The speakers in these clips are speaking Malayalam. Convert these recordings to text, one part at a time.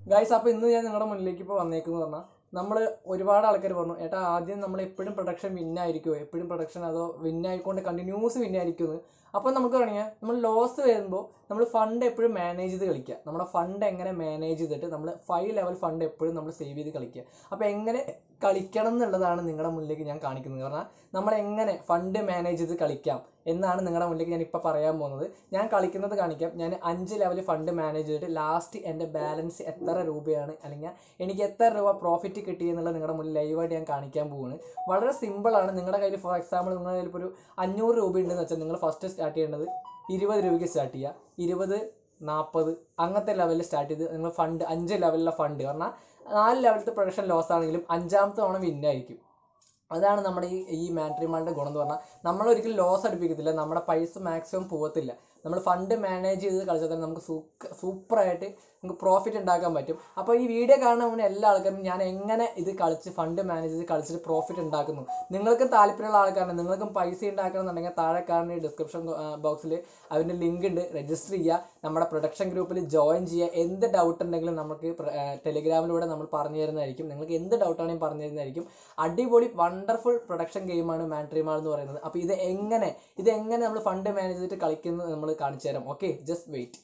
ഗൈസ് അപ്പോൾ ഇന്ന് ഞാൻ നിങ്ങളുടെ മുന്നിലേക്ക് ഇപ്പോൾ വന്നേക്കെന്ന് പറഞ്ഞാൽ നമ്മൾ ഒരുപാട് ആൾക്കാർ പറഞ്ഞു ഏട്ടാ ആദ്യം നമ്മൾ എപ്പോഴും പ്രൊഡക്ഷൻ വിന്നായിരിക്കുമോ എപ്പോഴും പ്രൊഡക്ഷൻ അതോ വിന്നായിക്കൊണ്ട് കണ്ടിന്യൂസ് വിന്നായിരിക്കുമെന്ന് അപ്പോൾ നമുക്ക് തുടങ്ങിയാൽ നമ്മൾ ലോസ് വരുമ്പോൾ നമ്മൾ ഫണ്ട് എപ്പോഴും മാനേജ് ചെയ്ത് കളിക്കുക നമ്മുടെ ഫണ്ട് എങ്ങനെ മാനേജ് ചെയ്തിട്ട് നമ്മൾ ഫൈവ് ലെവൽ ഫണ്ട് എപ്പോഴും നമ്മൾ സേവ് ചെയ്ത് കളിക്കുക അപ്പോൾ എങ്ങനെ കളിക്കണം എന്നുള്ളതാണ് നിങ്ങളുടെ മുന്നിലേക്ക് ഞാൻ കാണിക്കുന്നത് കാരണം നമ്മൾ എങ്ങനെ ഫണ്ട് മാനേജ് ചെയ്ത് കളിക്കാം എന്നാണ് നിങ്ങളുടെ മുന്നിലേക്ക് ഞാൻ ഇപ്പോൾ പറയാൻ പോകുന്നത് ഞാൻ കളിക്കുന്നത് കാണിക്കാം ഞാൻ അഞ്ച് ലെവൽ ഫണ്ട് മാനേജ് ചെയ്തിട്ട് ലാസ്റ്റ് എൻ്റെ ബാലൻസ് എത്ര രൂപയാണ് അല്ലെങ്കിൽ എനിക്ക് എത്ര രൂപ പ്രോഫിറ്റ് കിട്ടി എന്നുള്ളത് നിങ്ങളുടെ മുന്നിൽ ലൈവായിട്ട് ഞാൻ കാണിക്കാൻ പോവുകയാണ് വളരെ സിമ്പിളാണ് നിങ്ങളുടെ കയ്യിൽ ഫോർ എക്സാമ്പിൾ നിങ്ങളുടെ കയ്യിൽ ഇപ്പോൾ ഒരു അഞ്ഞൂറ് രൂപ ഉണ്ടെന്ന് വെച്ചാൽ നിങ്ങൾ ഫസ്റ്റ് സ്റ്റാർട്ട് ചെയ്യേണ്ടത് ഇരുപത് രൂപയ്ക്ക് സ്റ്റാർട്ട് ചെയ്യുക ഇരുപത് നാൽപ്പത് അങ്ങനത്തെ ലെവലിൽ സ്റ്റാർട്ട് ചെയ്ത് നിങ്ങൾ ഫണ്ട് അഞ്ച് ലെവലിലെ ഫണ്ട് പറഞ്ഞാൽ നാല് ലെവലത്തെ പ്രൊഡക്ഷൻ ലോസ് ആണെങ്കിലും അഞ്ചാമത്തെ തവണ വിന്നായിരിക്കും അതാണ് നമ്മുടെ ഈ ഈ മാട്രിമാളുടെ ഗുണം എന്ന് പറഞ്ഞാൽ നമ്മൾ ഒരിക്കലും ലോസ് അടുപ്പിക്കത്തില്ല നമ്മുടെ പൈസ മാക്സിമം പോകത്തില്ല നമ്മൾ ഫണ്ട് മാനേജ് ചെയ്ത് കളിച്ചാൽ തന്നെ നമുക്ക് സൂപ്പറായിട്ട് നമുക്ക് പ്രോഫിറ്റ് ഉണ്ടാക്കാൻ പറ്റും അപ്പോൾ ഈ വീഡിയോ കാണുന്ന മുന്നേ എല്ലാ ആൾക്കാരും ഞാൻ എങ്ങനെ ഇത് കളിച്ച് ഫണ്ട് മാനേജ് ചെയ്ത് കളിച്ചിട്ട് പ്രോഫിറ്റ് ഉണ്ടാക്കുന്നു നിങ്ങൾക്ക് താല്പര്യമുള്ള ആൾക്കാരാണ് നിങ്ങൾക്കും പൈസ ഉണ്ടാക്കണം എന്നുണ്ടെങ്കിൽ താഴെ കാണുന്ന ഡിസ്ക്രിപ്ഷൻ ബോക്സിൽ അതിൻ്റെ ലിങ്ക് ഉണ്ട് രജിസ്റ്റർ ചെയ്യുക നമ്മുടെ പ്രൊഡക്ഷൻ ഗ്രൂപ്പിൽ ജോയിൻ ചെയ്യുക എന്ത് ഡൗട്ട് ഉണ്ടെങ്കിലും നമുക്ക് ടെലിഗ്രാമിലൂടെ നമ്മൾ പറഞ്ഞു തരുന്നതായിരിക്കും നിങ്ങൾക്ക് എന്ത് ഡൗട്ടാണെങ്കിലും പറഞ്ഞു തരുന്നതായിരിക്കും അടിപൊളി വണ്ടർഫുൾ പ്രൊഡക്ഷൻ ഗെയിമാണ് മാൻട്രിമാൾ എന്ന് പറയുന്നത് അപ്പോൾ ഇത് എങ്ങനെ ഇത് എങ്ങനെ നമ്മൾ ഫണ്ട് മാനേജ് ചെയ്തിട്ട് കളിക്കുന്നത് നമ്മൾ കാണിച്ചു തരാം ഓക്കെ ജസ്റ്റ് വെയിറ്റ്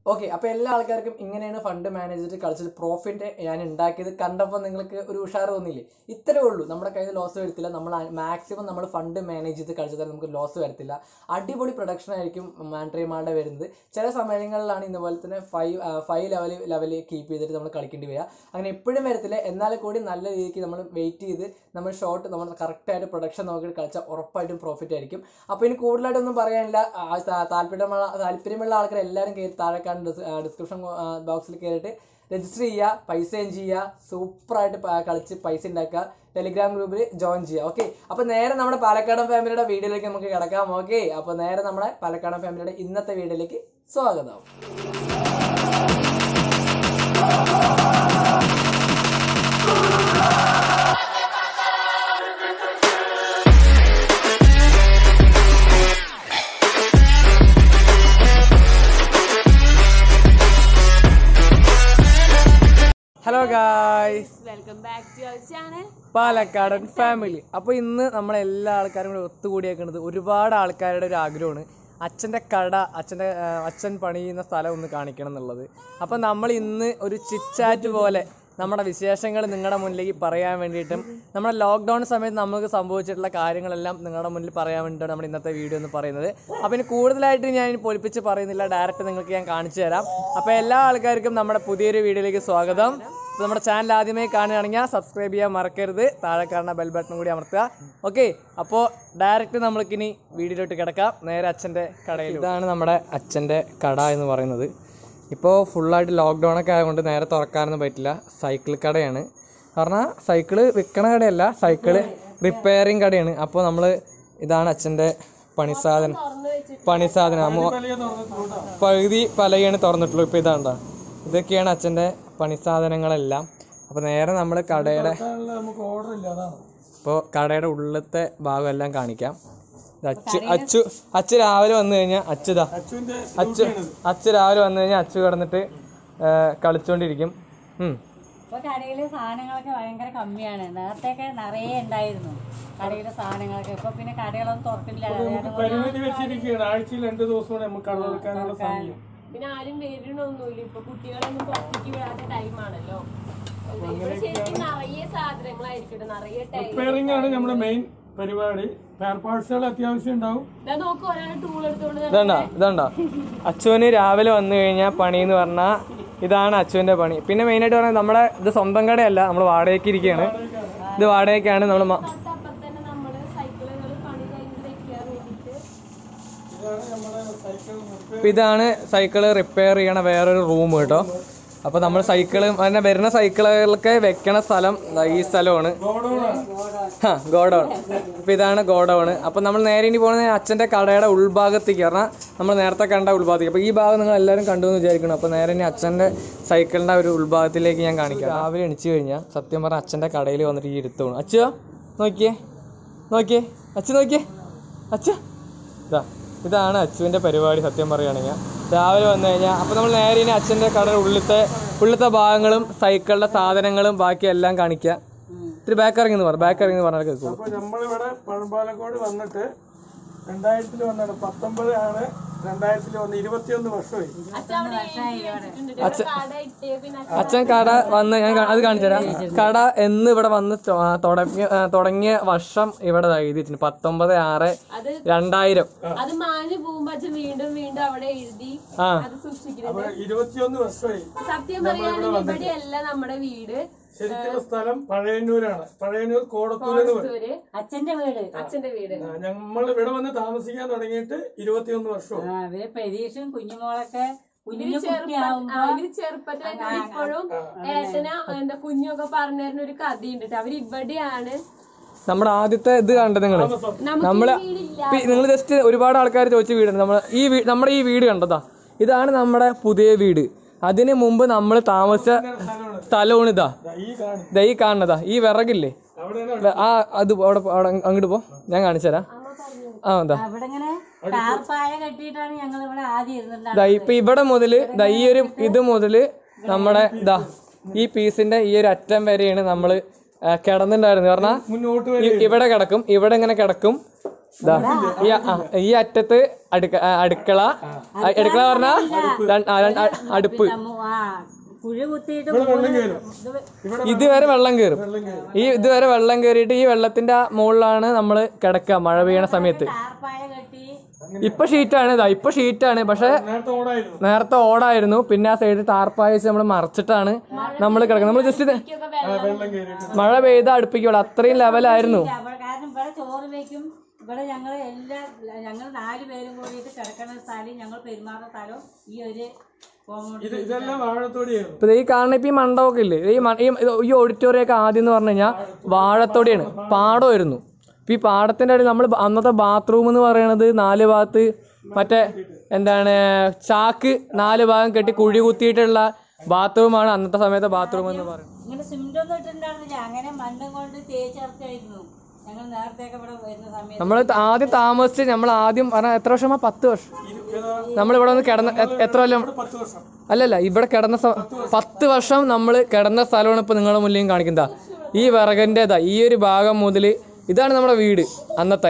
ഓക്കെ അപ്പോൾ എല്ലാ ആൾക്കാർക്കും ഇങ്ങനെയാണ് ഫണ്ട് മാനേജ് ചെയ്തിട്ട് കളിച്ചത് പ്രോഫിറ്റ് ഞാൻ ഉണ്ടാക്കിയത് കണ്ടപ്പോൾ നിങ്ങൾക്ക് ഒരു ഉഷാർ തോന്നിയില്ലേ ഇത്രേ ഉള്ളൂ നമ്മുടെ കയ്യിൽ ലോസ് വരത്തില്ല നമ്മൾ മാക്സിമം നമ്മൾ ഫണ്ട് മാനേജ് ചെയ്ത് കളിച്ചാൽ നമുക്ക് ലോസ് വരത്തില്ല അടിപൊളി പ്രൊഡക്ഷൻ ആയിരിക്കും മാൻട്രിമാളുടെ വരുന്നത് ചില സമയങ്ങളിലാണ് ഇതുപോലെ തന്നെ five five level level keep ചെയ്തിട്ട് നമ്മൾ കളിക്കേണ്ടി വരിക അങ്ങനെ എപ്പോഴും വരത്തില്ല എന്നാൽ കൂടി നല്ല രീതിക്ക് നമ്മൾ വെയിറ്റ് ചെയ്ത് നമ്മൾ ഷോട്ട് നമ്മൾ കറക്റ്റായിട്ട് പ്രൊഡക്ഷൻ നോക്കിയിട്ട് കളിച്ചാൽ ഉറപ്പായിട്ടും പ്രോഫിറ്റ് ആയിരിക്കും അപ്പോൾ ഇനി കൂടുതലായിട്ടൊന്നും പറയാനില്ല ആ, താ- താല്പര്യമുള്ള താല്പര്യമുള്ള ആൾക്കാർ എല്ലാവരും കയറി താഴെ കാണുന്ന ഡിസ്ക്രിപ്ഷൻ ബോക്സിൽ കയറിയിട്ട് രജിസ്റ്റർ ചെയ്യുക പൈസ എൻ ചെയ്യുക സൂപ്പറായിട്ട് കളിച്ച് പൈസ ഉണ്ടാക്കുക ടെലിഗ്രാം ഗ്രൂപ്പിൽ ജോയിൻ ചെയ്യുക ഓക്കെ അപ്പോൾ നേരെ നമ്മുടെ പാലക്കാടൻ ഫാമിലിയുടെ വീഡിയോയിലേക്ക് നമുക്ക് കിടക്കാം ഓക്കെ അപ്പോൾ നേരെ നമ്മുടെ പാലക്കാടൻ ഫാമിലിയുടെ ഇന്നത്തെ വീഡിയോയിലേക്ക് സ്വാഗതം hello guys welcome back to our channel Palakkadan family അപ്പോൾ ഇന്ന് നമ്മളെല്ലാ ആൾക്കാരും കൂടെ ഒത്തുകൂടിയേക്കുന്നത് ഒരുപാട് ആൾക്കാരുടെ ഒരു ആഗ്രഹമാണ് അച്ഛൻ്റെ കട അച്ഛൻ്റെ ആ, അച്ഛൻ പണിയുന്ന സ്ഥലം ഒന്ന് കാണിക്കണം എന്നുള്ളത് അപ്പോൾ നമ്മൾ ഇന്ന് ഒരു ചിറ്റാറ്റ് പോലെ നമ്മുടെ വിശേഷങ്ങൾ നിങ്ങളുടെ മുന്നിലേക്ക് പറയാൻ വേണ്ടിയിട്ടും നമ്മുടെ ലോക്ക്ഡൗൺ സമയത്ത് നമുക്ക് സംഭവിച്ചിട്ടുള്ള കാര്യങ്ങളെല്ലാം നിങ്ങളുടെ മുന്നിൽ പറയാൻ വേണ്ടിയിട്ടാണ് നമ്മുടെ ഇന്നത്തെ വീഡിയോ എന്ന് പറയുന്നത് അപ്പോൾ ഇനി കൂടുതലായിട്ട് ഞാൻ ഇനി പൊലിപ്പിച്ച് പറയുന്നില്ല ഡയറക്റ്റ് നിങ്ങൾക്ക് ഞാൻ കാണിച്ചു തരാം അപ്പോൾ എല്ലാ ആൾക്കാർക്കും നമ്മുടെ പുതിയൊരു വീഡിയോയിലേക്ക് സ്വാഗതം അപ്പോൾ നമ്മുടെ ചാനൽ ആദ്യമായി കാണുകയാണെങ്കിൽ സബ്സ്ക്രൈബ് ചെയ്യാൻ മറക്കരുത് താഴെ കാണുന്ന ബെൽ ബട്ടൺ കൂടി അമർത്തുക ഓക്കെ അപ്പോൾ ഡയറക്റ്റ് നമ്മൾക്കിനി വീഡിയോയിലോട്ട് കിടക്കാം നേരെ അച്ഛൻ്റെ കടയിൽ ഇതാണ് നമ്മുടെ അച്ഛൻ്റെ കട എന്ന് പറയുന്നത് ഇപ്പോൾ ഫുള്ളായിട്ട് ലോക്ക്ഡൗൺ ഒക്കെ ആയതുകൊണ്ട് നേരെ തുറക്കാനൊന്നും പറ്റില്ല സൈക്കിൾ കടയാണ് കാരണം സൈക്കിള് വിൽക്കണ കടയല്ല സൈക്കിള് റിപ്പയറിങ് കടയാണ് അപ്പോൾ നമ്മൾ ഇതാണ് അച്ഛൻ്റെ പണിസാധനം പണിസാധനം അമ്മ പകുതി പലകയാണ് തുറന്നിട്ടുള്ളൂ ഇപ്പോൾ ഇതാണ്ടാ ഇതൊക്കെയാണ് അച്ഛൻ്റെ പണിസാധനങ്ങളെല്ലാം അപ്പോൾ നേരെ നമ്മൾ കടയുടെ ഇപ്പോൾ കടയുടെ ഉള്ളിലത്തെ ഭാഗം എല്ലാം കാണിക്കാം ഇത് അച്ചു അച്ചു അച്ചു രാവിലെ വന്നു കഴിഞ്ഞാൽ അച്ചുതാ അച്ചു അച്ചു രാവിലെ വന്നു കഴിഞ്ഞാൽ അച്ചു കിടന്നിട്ട് ആ, കളിച്ചോണ്ടിരിക്കും ഉം. ഇപ്പൊ കടയിലെ സാധനങ്ങളൊക്കെ ഭയങ്കര കമ്മിയാണ് നേരത്തെയൊക്കെ നിറയെ ഉണ്ടായിരുന്നു കടയിലെ സാധനങ്ങളൊക്കെ ഇപ്പൊ പിന്നെ കടകളൊന്നും തുറക്കില്ല പരിമിതി വെച്ചിരിക്കുകയാണ് ആഴ്ചയിൽ രണ്ട് ദിവസമാണ് നമുക്ക് കള്ളെടുക്കാനുള്ള സമയം പിന്നെ ആരും വരണമൊന്നുമില്ല ഇപ്പൊ കുട്ടികളൊന്നും പുറത്തേക്ക് വിടാത്ത ടൈമാണല്ലോ ഇവിടെ ശരിക്കും നിറയെ സാധനങ്ങളായിരിക്കട്ടെ നിറയെ ടൈം റിപ്പയറിംഗ് ആണ് നമ്മുടെ മെയിൻ പരിപാടി ഫെയർ പാർട്സുകൾ അത്യാവശ്യം ഉണ്ടാവും ഇതാ നോക്ക് ഒരാൾ ടൂൾ എടുത്തോണ്ട് നട- ഇതാണ്ടാ ഇതാണ്ടാ അച്ചുവിന് രാവിലെ വന്നു കഴിഞ്ഞാൽ പണി എന്ന് പറഞ്ഞാൽ ഇതാണ് അച്ചുവിന്റെ പണി പിന്നെ മെയിനായിട്ട് പറഞ്ഞാൽ നമ്മുടെ ഇത് സ്വന്തം കടയല്ല നമ്മൾ വാടകയ്ക്ക് ഇരിക്കുകയാണ് ഇത് വാടകയ്ക്കാണ് നമ്മൾ തൊട്ടപ്പുറത്ത് തന്നെ നമ്മള് സൈക്കിളുകൾ പണി കഴിഞ്ഞ് വെക്കാൻ വേണ്ടിട്ട് ഇതാണ് നമ്മുടെ സൈക്കിൾ അപ്പൊ ഇതാണ് സൈക്കിള് റിപ്പയർ ചെയ്യണ വേറൊരു റൂം കേട്ടോ അപ്പൊ നമ്മൾ സൈക്കിള് അങ്ങനെ വരുന്ന സൈക്കിളുകളൊക്കെ വെക്കണ സ്ഥലം ദാ ഈ സ്ഥലമാണ് ആ ഗോഡൗൺ അപ്പൊ ഇതാണ് ഗോഡൗൺ അപ്പൊ നമ്മൾ നേരെ ഇനി പോകുന്നത് അച്ഛന്റെ കടയുടെ ഉൾഭാഗത്തേക്ക് പറഞ്ഞാൽ നമ്മൾ നേരത്തെ കണ്ട ഉൾഭാഗത്തേക്ക് അപ്പൊ ഈ ഭാഗം നിങ്ങൾ എല്ലാവരും കണ്ടു എന്ന് വിചാരിക്കണം അപ്പൊ നേരെ ഇനി അച്ഛന്റെ സൈക്കിളിന്റെ ഒരു ഉൾഭാഗത്തിലേക്ക് ഞാൻ കാണിക്കാം രാവിലെ എണിച്ചു കഴിഞ്ഞാൽ സത്യം പറഞ്ഞാൽ അച്ഛന്റെ കടയിൽ വന്നിട്ട് ഈ ഇരുത്തോണു അച്ഛോ നോക്കിയേ നോക്കിയേ അച്ഛൻ നോക്കിയേ അച്ഛ ഇതാ ഇതാണ് അച്ചുവിൻ്റെ പരിപാടി സത്യം പറയുകയാണെങ്കിൽ രാവിലെ വന്നു കഴിഞ്ഞാൽ അപ്പോൾ നമ്മൾ നേരെ ഇനി അച്ഛൻ്റെ കടയുടെ ഉള്ളിലത്തെ ഉള്ളിലത്തെ ഭാഗങ്ങളും സൈക്കിളിൻ്റെ സാധനങ്ങളും ബാക്കി എല്ലാം കാണിക്കുക ഇത്തിരി ബാക്ക് ഇറങ്ങി എന്ന് പറ ബാക്ക് ഇറങ്ങി എന്ന് പറഞ്ഞാൽ കേൾക്കുള്ളൂ അപ്പൊ നമ്മളിവിടെ പഴമ്പാലക്കോട് വന്നിട്ട് രണ്ടായിരത്തിൽ വന്നാണ് പത്തൊമ്പത് ആണ് രണ്ടായിരത്തിൽ വന്ന് ഇരുപത്തിയൊന്ന് വർഷമായി അച്ഛൻ അവിടെ എഴുതി വെച്ചിട്ടുണ്ട് ഇവിടെ കട ഇട്ടേ പിന്നെ അച്ഛൻ അച്ഛൻ കട വന്ന് ഞാൻ കാ- അത് കാണിച്ചു തരാം കട എന്ന് ഇവിടെ വന്ന് തൊ- ആ, തുടങ്ങിയ ആ, തുടങ്ങിയ വർഷം ഇവിടെ ദാ എഴുതിയിട്ടുണ്ട് പത്തൊമ്പത് ആറ് അത് രണ്ടായിരം അത് മാഞ്ഞു പോകുമ്പോ അച്ഛൻ വീണ്ടും വീണ്ടും അവിടെ എഴുതി ആ അത് സൂക്ഷിക്കുന്നത് അപ്പൊ ഇരുപത്തിയൊന്ന് വർഷമായി സത്യം പറയുകയാണെങ്കിൽ ഇവിടെയല്ല നമ്മുടെ വീട് ശരിക്കുള്ള സ്ഥലം പഴയന്നൂരാണ് പഴയന്നൂർ കോടത്തൂർ എന്ന് പറയും ഒരു അച്ഛന്റെ വീട് അച്ഛന്റെ വീട് നമ്മൾ ഇവിടെ വന്ന് താമസിക്കാൻ തുടങ്ങിയിട്ട് ഇരുപത്തിയൊന്ന് വർഷമായി ആ, ഇവര് പെരീഷും കുഞ്ഞുമോളൊക്കെ കുഞ്ഞു ചെറുപ്പ- കുട്ടിയാവുമ്പോ ആ, ഇവര് ചെറുപ്പത്തിൽ ഇപ്പോഴും ഏട്ടന എന്താ കുഞ്ഞൊക്കെ പറഞ്ഞു തരുന്ന ഒരു കഥയുണ്ട് ട്ടോ. അവര് ഇവിടെയാണ് നമ്മുടെ ആദ്യത്തെ ഇത് കണ്ടത് നിങ്ങൾ നമുക്ക് നമ്മള് വീടില്ല നിങ്ങൾ ജസ്റ്റ് ഒരുപാട് ആൾക്കാർ ചോദിച്ച വീടുണ്ട് നമ്മൾ ഈ വീ- നമ്മുടെ ഈ വീട് കണ്ടതാ ഇതാണ് നമ്മുടെ പുതിയ വീട് അതിന് മുമ്പ് നമ്മൾ താമസിച്ച സ്ഥലമാണ് സ്ഥലമാണ് ഇതാ ദാ ഈ കാണി ദാ ഈ കാണുന്നതാ ഈ വിറകില്ലേ അവിടെയാണ് വെ- ആ അത് അവിടെ അവിടെ അങ്ങോട്ട് പോ ഞാൻ കാണിച്ചു തരാം ആ എന്താ അവിടെ ഇങ്ങനെ ടാർപ്പായ കെട്ടിയിട്ടാണ് ഞങ്ങൾ ഇവിടെ ആദ്യം ഇരുന്നിട്ടുണ്ടായിരുന്നത് ദാ ഇപ്പൊ ഇവിടെ മുതല് ദാ ഈ ഒരു ഇത് മുതല് നമ്മുടെ ഇതാ ഈ പീസിന്റെ ഈ ഒരു അറ്റം വരെയാണ് നമ്മൾ ആ, കിടന്നിട്ടുണ്ടായിരുന്നു പറഞ്ഞാൽ മുന്നോട്ട് ഇവിടെ കിടക്കും ഇവിടെ ഇങ്ങനെ കിടക്കും ദാ, ഈ ആ, ഈ അറ്റത്ത് അടുക്ക ആ, അടുക്കള ആ, അടുക്കള പറഞ്ഞാ രണ്ട്- ആ, രണ്ട് അ- അടുപ്പ് നമ്മ- ആ കുഴി കുത്തിയിട്ട് വെള്ളം കയറും ഇത് ഇതുവരെ വെള്ളം കയറും ഈ ഇതുവരെ വെള്ളം കയറിയിട്ട് ഈ വെള്ളത്തിന്റെ മുകളിലാണ് നമ്മൾ കിടക്കുക മഴ പെയ്യണ സമയത്ത് ടാർപ്പായ കെട്ടി ഇപ്പൊ ഷീറ്റാണ് ഇതാ ഇപ്പൊ ഷീറ്റാണ് പക്ഷെ നേരത്തെ ഓടായിരുന്നു നേരത്തെ ഓടായിരുന്നു പിന്നെ ആ സൈഡിൽ ടാർപ്പായ വെച്ച് നമ്മൾ മറച്ചിട്ടാണ് നമ്മൾ കിടക്കുന്നത് നമ്മൾ ജസ്റ്റ് ഇതൊക്കെ വെള്ളം വെള്ളം കയറിയിട്ട് മഴ പെയ്ത അടുപ്പിക്കുള്ളൂ അത്രയും ലെവലായിരുന്നു ഇല്ല, അവിടെ കാരണം ഇവിടെ ചോറ് വെക്കും ഇവിടെ ഞങ്ങൾ എല്ലാ ഞങ്ങൾ നാല് പേരും കൂടിയിട്ട് കിടക്കുന്ന സ്ഥലം ഞങ്ങൾ പെരുമാറുന്ന സ്ഥലവും ഈ ഒരു കോമ്പൗണ്ട് ഇത് ഇതെല്ലാം വാഴത്തോടിയായിരുന്നു ഇപ്പൊ ഈ കാണുന്ന ഇപ്പൊ ഈ മണ്ഡപമൊക്കെ ഇല്ലേ ഈ മ- ഈ ഇത് ഈ ഓഡിറ്റോറിയം ഒക്കെ ആദ്യം എന്ന് പറഞ്ഞു കഴിഞ്ഞാൽ വാഴത്തോടെയാണ് പാടമായിരുന്നു ഇപ്പൊ ഈ പാടത്തിന്റെ അടിയിൽ നമ്മൾ അന്നത്തെ ബാത്റൂം എന്ന് പറയുന്നത് നാല് ഭാഗത്ത് മറ്റേ എന്താണ് ചാക്ക് നാല് ഭാഗം കെട്ടി കുഴി കുത്തിയിട്ടുള്ള ബാത്റൂമാണ് അന്നത്തെ സമയത്തെ ബാത്റൂം എന്ന് പറയുന്നത് ഇങ്ങനെ സിമെന്റ് ഒന്നും ഇട്ടിട്ടുണ്ടായിരുന്നില്ല അങ്ങനെ മണ്ണും കൊണ്ട് തേച്ചർച്ചായിരുന്നു ഞങ്ങൾ നേരത്തെയൊക്കെ ഇവിടെ വരുന്ന സമയത്ത് നമ്മൾ ആദ്യം താമസിച്ച് നമ്മൾ ആദ്യം പറഞ്ഞ എത്ര വർഷമാ പത്ത് വർഷം നമ്മൾ ഇവിടെ വന്ന് കിടന്ന എ- എത്ര കൊല്ലം പത്ത് വർഷം അല്ലല്ല ഇവിടെ കിടന്ന സ- പത്ത് വർഷം നമ്മൾ കിടന്ന സ്ഥലമാണ് ഇപ്പൊ നിങ്ങളുടെ മുന്നിൽ കാണിക്കുന്നത് ഈ വിറകൻ്റെതാ ഈ ഒരു ഭാഗം മുതൽ ഇതാണ് നമ്മുടെ വീട് അന്നത്തെ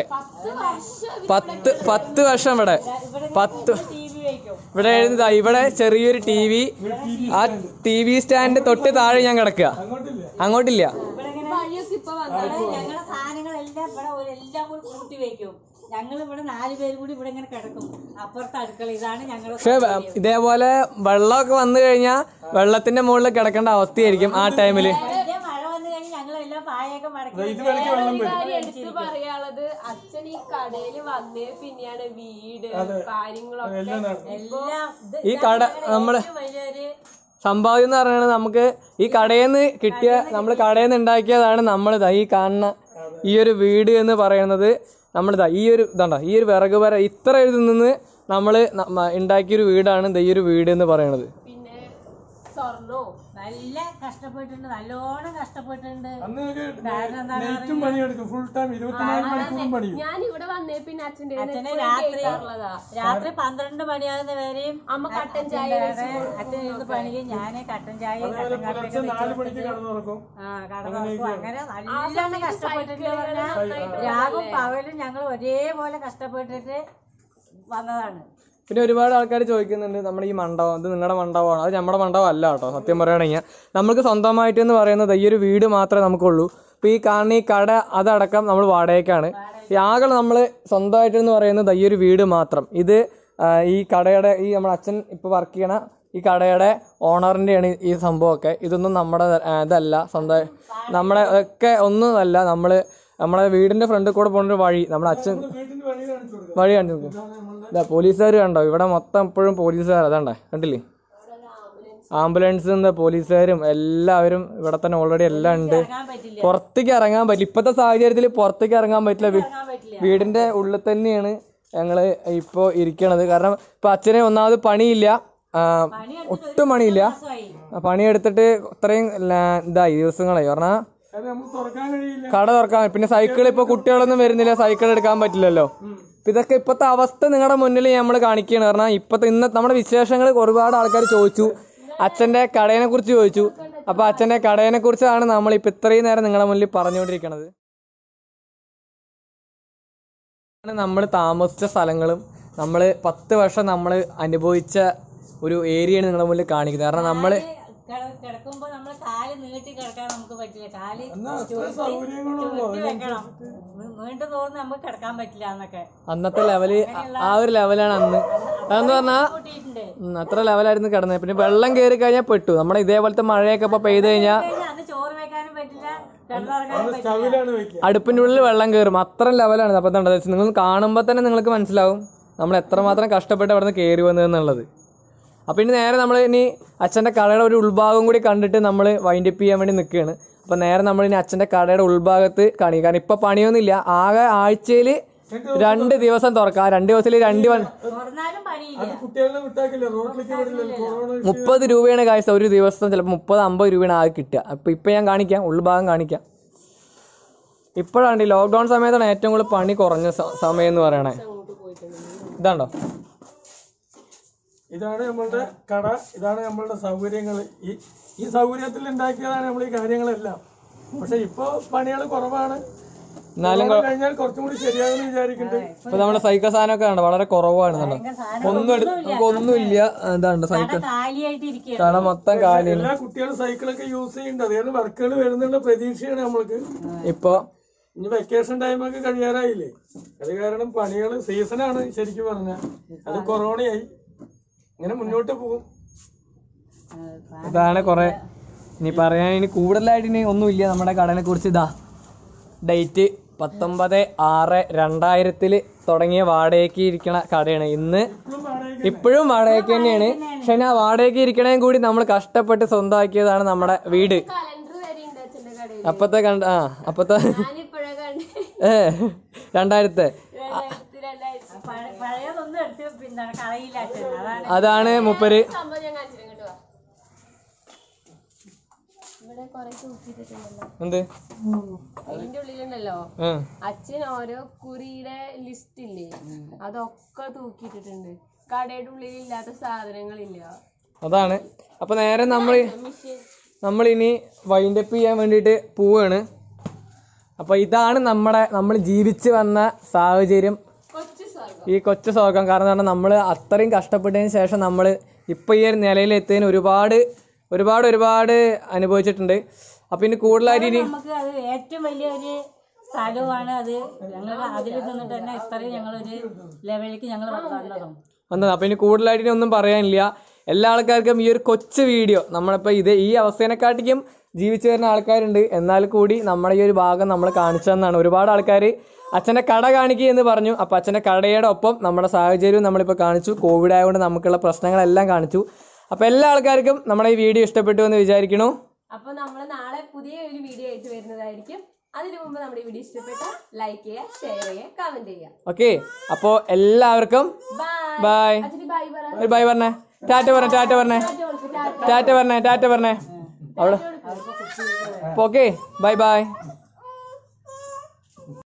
പത്ത് പത്ത് വർഷം ഇവിടെ പത്ത് ടി വി വയ്ക്കും ഇവിടെ എഴുതുന്നതാ ഇവിടെ ചെറിയൊരു ടി വി ആ ടി വി സ്റ്റാൻഡ് തൊട്ട് താഴെ ഞാൻ കിടക്കുക അങ്ങോട്ടില്ല അങ്ങോട്ടില്ല ഇവിടെ ഇങ്ങനെ വഴിയൊക്കെ ഇപ്പൊ വന്നു ഇവിടെ ഞങ്ങളെ സാധനങ്ങളെല്ലാം ഇവിടെ ഒരു എല്ലാം കൂടി കൂട്ടി വെക്കും ഞങ്ങൾ ഇവിടെ നാല് പേരും കൂടി ഇവിടെ ഇങ്ങനെ കിടക്കും അപ്പുറത്തെ അടുക്കള ഇതാണ് ഞങ്ങളുടെ പക്ഷെ വ- ഇതേപോലെ വെള്ളമൊക്കെ വന്നു കഴിഞ്ഞാൽ വെള്ളത്തിന്റെ മുകളിൽ കിടക്കേണ്ട അവസ്ഥയായിരിക്കും ആ ടൈമില് വലിയ മഴ വന്നു കഴിഞ്ഞ് ഞങ്ങളെല്ലാം പായൊക്കെ മടക്കി ഇത് വരയ്ക്ക് വെള്ളം വരും കാര്യം എടുത്തു പറയാനുള്ളത് അച്ഛൻ ഈ കടയിൽ വന്നേ പിന്നെയാണ് വീട് കാര്യങ്ങളൊക്കെ എല്ലാം നടന്നു എല്ലാം ഇത് ഈ കട നമ്മള് ഏറ്റവും വലിയൊരു സമ്പാദ്യം എന്ന് പറയുന്നത് നമുക്ക് ഈ കടയിൽ നിന്ന് കിട്ടിയ നമ്മൾ കടയിൽ നിന്ന് ഉണ്ടാക്കിയതാണ് നമ്മളിതാ ഈ കാണുന്ന ഈ ഒരു വീട് എന്ന് പറയുന്നത് നമ്മളിതാ ഈ ഒരു ഇതാണ്ട ഈ ഒരു വിറക് വര ഇത്ര ഇതിൽ നിന്ന് നമ്മൾ ഉണ്ടാക്കിയൊരു വീടാണ് ദാ ഈ ഒരു വീട് എന്ന് പറയുന്നത് പിന്നെ സ്വർണ്ണോ നല്ല കഷ്ടപ്പെട്ടിട്ടുണ്ട് നല്ലോണം കഷ്ടപ്പെട്ടിട്ടുണ്ട് അന്ന് കാരണം എന്താ നൈറ്റും പണിയെടുക്കും ഫുൾ ടൈം ഇരുപത്തിനാല് മണിക്കൂറും പണിയും ഞാൻ ഇവിടെ വന്നേ പിന്നെ അച്ഛൻ്റെ അച്ഛനെ രാത്രി കേൾക്കാറുള്ളതാ രാത്രി പന്ത്രണ്ട് മണിയാകുന്ന വരെയും അമ്മ കട്ടൻ ചായ അച്ഛൻ ഇരുന്ന് പണിയും ഞാന് കട്ടൻ ചായയും കട്ടൻ കാപ്പിയൊക്കെ പുലർച്ചെ വെച്ച് നാല് മണിക്ക് കൊടുത്തിട്ട് കടന്നുറക്കും ആ കടന്നു അങ്ങനെ നല്ലോണം കഷ്ടപ്പെട്ടിട്ട് പറഞ്ഞാൽ രാവും പകലും ഞങ്ങൾ ഒരേപോലെ കഷ്ടപ്പെട്ടിട്ട് വന്നതാണ് പിന്നെ ഒരുപാട് ആൾക്കാർ ചോദിക്കുന്നുണ്ട് നമ്മുടെ ഈ മണ്ഡപം ഇത് നിങ്ങളുടെ മണ്ഡപമാണ് അത് നമ്മുടെ മണ്ഡപം അല്ല കേട്ടോ സത്യം പറയുകയാണെങ്കിൽ നമുക്ക് സ്വന്തമായിട്ട് എന്ന് പറയുന്നത് ഈ ഒരു വീട് മാത്രമേ നമുക്കുള്ളൂ ഇപ്പോൾ ഈ കാണുന്ന ഈ കട അതടക്കം നമ്മൾ വാടകയ്ക്കാണ് ഈ ആകെ നമ്മൾ സ്വന്തമായിട്ട് എന്ന് പറയുന്നത് ഈ ഒരു വീട് മാത്രം ഇത് ആ, ഈ കടയുടെ ഈ നമ്മുടെ അച്ഛൻ ഇപ്പോൾ വർക്ക് ചെയ്യണ ഈ കടയുടെ ഓണറിൻ്റെയാണ് ഈ സംഭവമൊക്കെ ഇതൊന്നും നമ്മുടെ ആ, ഇതല്ല സ്വന്തം നമ്മുടെ ഒക്കെ ഒന്നുമല്ല നമ്മൾ നമ്മുടെ വീടിൻ്റെ ഫ്രണ്ടിൽ കൂടെ പോകുന്ന ഒരു വഴി നമ്മുടെ അച്ഛൻ വീട്ടിന്റെ പണി കാണിച്ചു കൊടുക്കും വഴി കാണിച്ചു നോക്കും ഇതാ പോലീസുകാർ കണ്ടോ ഇവിടെ മൊത്തം എപ്പോഴും പോലീസുകാർ അതാണ്ടേ കണ്ടില്ലേ ആംബുലൻസ് നിന്ന് പോലീസുകാരും എല്ലാവരും ഇവിടെ തന്നെ ഓൾറെഡി എല്ലാം ഉണ്ട് ഇറങ്ങാൻ പറ്റില്ല പുറത്തേക്ക് ഇറങ്ങാൻ പറ്റില്ല ഇപ്പോഴത്തെ സാഹചര്യത്തിൽ പുറത്തേക്ക് ഇറങ്ങാൻ പറ്റില്ല വി- ഇറങ്ങാൻ പറ്റില്ല വീടിന്റെ ഉള്ളിൽ തന്നെയാണ് ഞങ്ങള് ഇപ്പോൾ ഇരിക്കണത് കാരണം ഇപ്പൊ അച്ഛന് ഒന്നാമത് പണിയില്ല ആ, ഒട്ടും പണിയില്ല മാസമായി ആ, പണിയെടുത്തിട്ട് ഇത്രയും ല- ഇതായി ദിവസങ്ങളായി പറഞ്ഞാൽ അത് നമുക്ക് തുറക്കാൻ കഴിയില്ല കട തുറക്കാൻ പിന്നെ സൈക്കിൾ ഇപ്പൊ കുട്ടികളൊന്നും വരുന്നില്ല സൈക്കിൾ എടുക്കാൻ പറ്റില്ലല്ലോ ഇപ്പൊ ഇതൊക്കെ ഇപ്പത്തെ അവസ്ഥ നിങ്ങളുടെ മുന്നിൽ നമ്മൾ കാണിക്കുകയാണ് കാരണം ഇപ്പത്തെ ഇന്ന് നമ്മുടെ വിശേഷങ്ങൾ ഒരുപാട് ആൾക്കാർ ചോദിച്ചു അച്ഛന്റെ കടയെ കുറിച്ച് ചോദിച്ചു അപ്പൊ അച്ഛന്റെ കടയെ കുറിച്ചാണ് നമ്മൾ ഇപ്പൊ ഇത്രയും നേരം നിങ്ങളുടെ മുന്നിൽ പറഞ്ഞുകൊണ്ടിരിക്കുന്നത് നമ്മൾ താമസിച്ച സ്ഥലങ്ങളും നമ്മൾ പത്ത് വർഷം നമ്മൾ അനുഭവിച്ച ഒരു ഏരിയയാണ് നിങ്ങളുടെ മുന്നിൽ കാണിക്കുന്നത് കാരണം നമ്മൾ കിട- കിടക്കുമ്പോ നമ്മൾ കാല് നീട്ടി കിടക്കാൻ നമുക്ക് പറ്റില്ല കാല് എന്നാ അത്ര സൗകര്യങ്ങളുള്ളൂ ചുരുട്ടി വെക്കണം വീ- വീണ്ടും തോന്നുന്നു നമുക്ക് കിടക്കാൻ പറ്റില്ല എന്നൊക്കെ അന്നത്തെ ലെവല് ആ ഒരു ലെവലാണ് അന്ന് അതെന്ന് പറഞ്ഞാൽ കൂട്ടിയിട്ടുണ്ട് ഉം, അത്ര ലെവലായിരുന്നു കിടന്നത് പിന്നെ വെള്ളം കയറി കഴിഞ്ഞാൽ പെട്ടു നമ്മുടെ ഇതേപോലത്തെ മഴയൊക്കെ ഇപ്പൊ പെയ്ത് കഴിഞ്ഞാൽ കഴിഞ്ഞാ അന്ന് ചോറ് വെക്കാനും പറ്റില്ല കിടന്നിറങ്ങാനും പറ്റില്ല സ്റ്റവിലാണ് വെക്കുക അടുപ്പിന്റെ ഉള്ളിൽ വെള്ളം കയറും അത്ര ലെവലാണ് അപ്പൊ എന്താ നിങ്ങൾ കാണുമ്പോൾ തന്നെ നിങ്ങൾക്ക് മനസ്സിലാവും നമ്മൾ എത്രമാത്രം കഷ്ടപ്പെട്ട് അവിടെ നിന്ന് കയറി വന്നതെന്നുള്ളത് അപ്പൊ ഇനി നേരെ നമ്മൾ ഇനി അച്ഛന്റെ കടയുടെ ഒരു ഉൾഭാഗം കൂടി കണ്ടിട്ട് നമ്മൾ വൈൻഡ് അപ്പ് ചെയ്യാൻ വേണ്ടി നിൽക്കുകയാണ് അപ്പൊ നേരെ നമ്മൾ ഇനി അച്ഛന്റെ കടയുടെ ഉൾഭാഗത്ത് കാണിക്കും കാരണം ഇപ്പൊ പണിയൊന്നുമില്ല ആകെ ആഴ്ചയിൽ രണ്ട് ദിവസം തുറക്കാം ആ രണ്ട് ദിവസത്തിൽ രണ്ട് വൺ തുറന്നാലും പണിയില്ല കുട്ടികളെ വിട്ടാക്കില്ല റോഡിലേക്ക് വിടില്ല കൊറോണ മുപ്പത് രൂപയാണ് കാഴ്ച ഒരു ദിവസം ചിലപ്പോൾ മുപ്പത് അമ്പത് രൂപയാണ് ആകെ കിട്ടുക അപ്പൊ ഇപ്പൊ ഞാൻ കാണിക്കാം ഉൾഭാഗം കാണിക്കാം ഇപ്പോഴാണ് ഈ ലോക്ക്ഡൌൺ സമയത്താണ് ഏറ്റവും കൂടുതൽ പണി കുറഞ്ഞ സ- സമയം എന്ന് പറയണേ ഇതാണ്ടോ ഇതാണ് നമ്മളുടെ കട ഇതാണ് നമ്മളുടെ സൗകര്യങ്ങൾ ഈ ഈ സൗകര്യത്തിൽ ഉണ്ടാക്കിയതാണ് നമ്മൾ ഈ കാര്യങ്ങളെല്ലാം പക്ഷെ ഇപ്പൊ പണികൾ കുറവാണ് എന്നാലും കൊറോണ കഴിഞ്ഞാൽ കുറച്ചും കൂടി ശരിയാകുമെന്ന് വിചാരിക്കുന്നുണ്ട് ഇപ്പൊ നമ്മുടെ സൈക്കിൾ സാധനമൊക്കെ ഉണ്ട് വളരെ കുറവാണ് കണ്ടോ ഒന്നും എടു നമുക്ക് ഒന്നുമില്ല എന്താണ്ട് സൈക്കിൾ കാലിയായിട്ട് ഇരിക്കുകയാണ് കട മൊത്തം കാലിന് എല്ലാ കുട്ടികളും സൈക്കിളൊക്കെ യൂസ് ചെയ്യുന്നുണ്ട് അതുകൊണ്ട് വർക്കുകൾ വരുന്നുള്ള പ്രതീക്ഷയാണ് നമ്മൾക്ക് ഇപ്പൊ ഇനി വെക്കേഷൻ ടൈമൊക്കെ കഴിയാറായില്ലേ അത് കാരണം പണികൾ സീസണാണ് ശരിക്കും പറഞ്ഞാൽ അത് കൊറോണയായി ഇങ്ങനെ മുന്നോട്ട് പോകും ഇതാണ് കൊറേ ഇനി പറയാൻ ഇനി കൂടുതലായിട്ട് ഇനി ഒന്നുമില്ല നമ്മുടെ കടനെ കുറിച്ച് ഇതാ ഡേറ്റ് പത്തൊമ്പത് ആറ് രണ്ടായിരത്തില് തുടങ്ങിയ വാടകയ്ക്ക് ഇരിക്കണ കടയാണ് ഇന്ന് ഇപ്പോഴും വാടകയ്ക്ക് തന്നെയാണ് പക്ഷെ ആ വാടകയ്ക്ക് ഇരിക്കണേം കൂടി നമ്മൾ കഷ്ടപ്പെട്ട് സ്വന്തമാക്കിയതാണ് നമ്മുടെ വീട് കലണ്ടർ വരെ ഉണ്ട് അച്ഛന്റെ കടയിൽ അപ്പത്തെ കണ്ട ആ അപ്പത്തെ ഞാനിപ്പോഴേ കണ്ട് ഏ രണ്ടായിരത്തെ രണ്ടായിരത്തി രണ്ടായിരത്തി പഴ- പഴയതൊന്നും എടുത്ത് പിന്നെ കളയില്ല അച്ഛൻ അതാണ് അതാണ് മുപ്പര് സംഭവം ഞാൻ കാണിച്ചു കേട്ടോ ഇവിടെ കൊറേ തൂക്കിയിട്ടുണ്ടല്ലോ എന്ത് അതിന്റെ ഉള്ളിലുണ്ടല്ലോ ഉം. അച്ഛൻ ഓരോ കുറിയുടെ ലിസ്റ്റ് ഇല്ലേ അതൊക്കെ തൂക്കിയിട്ടിട്ടുണ്ട് കടയുടെ ഉള്ളിൽ ഇല്ലാത്ത സാധനങ്ങളില്ല അതാണ് അപ്പൊ നേരെ നമ്മൾ മിഷ്യൻ നമ്മൾ ഇനി വൈൻഡപ്പ് ചെയ്യാൻ വേണ്ടിയിട്ട് പോവാണ് അപ്പൊ ഇതാണ് നമ്മുടെ നമ്മൾ ജീവിച്ച് വന്ന സാഹചര്യം കൊച്ചു സ്വർഗം ഈ കൊച്ചു സ്വർഗം കാരണം പറഞ്ഞാൽ നമ്മൾ അത്രയും കഷ്ടപ്പെട്ടതിന് ശേഷം നമ്മൾ ഇപ്പൊ ഈ ഒരു നിലയിലെത്തിയതിന് ഒരുപാട് ഒരുപാട് ഒരുപാട് അനുഭവിച്ചിട്ടുണ്ട് അപ്പൊ ഇനി കൂടുതലായിട്ട് ഇനി നമുക്ക് അത് ഏറ്റവും വലിയൊരു സ്ഥലവുമാണ് അത് ഞങ്ങൾ അതിൽ നിന്നിട്ട് തന്നെ ഇത്രയും ഞങ്ങളൊരു ലെവലിലേക്ക് ഞങ്ങൾ വന്നതും വന്നത് അപ്പൊ ഇനി കൂടുതലായിട്ട് ഇനി ഒന്നും പറയാനില്ല എല്ലാ ആൾക്കാർക്കും ഈ ഒരു കൊച്ചു വീഡിയോ നമ്മളിപ്പോ ഇത് ഈ അവസ്ഥേനെക്കാട്ടിക്കും ജീവിച്ചു വരുന്ന ആൾക്കാരുണ്ട് എന്നാൽ കൂടി നമ്മുടെ ഈ ഒരു ഭാഗം നമ്മൾ കാണിച്ചു തന്നാണ് ഒരുപാട് ആൾക്കാർ അച്ഛൻ്റെ കട കാണിക്കുക എന്ന് പറഞ്ഞു അപ്പോൾ അച്ഛൻ്റെ കടയുടെ ഒപ്പം നമ്മുടെ സാഹചര്യവും നമ്മളിപ്പോൾ കാണിച്ചു കോവിഡ് ആയതുകൊണ്ട് നമുക്കുള്ള പ്രശ്നങ്ങളെല്ലാം കാണിച്ചു അപ്പോൾ എല്ലാ ആൾക്കാർക്കും നമ്മുടെ ഈ വീഡിയോ ഇഷ്ടപ്പെട്ടു എന്ന് വിചാരിക്കണു അപ്പൊ നമ്മൾ നാളെ പുതിയ ഒരു വീഡിയോ ആയിട്ട് വരുന്നതായിരിക്കും അതിനു മുമ്പ് നമ്മുടെ വീഡിയോ ഇഷ്ടപ്പെട്ട ലൈക്ക് ചെയ്യുക ഷെയർ ചെയ്യുക കമന്റ് ചെയ്യുക ഓക്കെ അപ്പോൾ എല്ലാവർക്കും ബൈ ബൈ അച്ഛന് ബൈ പറ ഒരു ബൈ പറഞ്ഞേ ടാറ്റ പറഞ്ഞേ ടാറ്റ പറഞ്ഞേ ടാറ്റ പറഞ്ഞേ ടാറ്റ പറഞ്ഞേ അവിടെ ഓക്കെ ബൈ ബൈ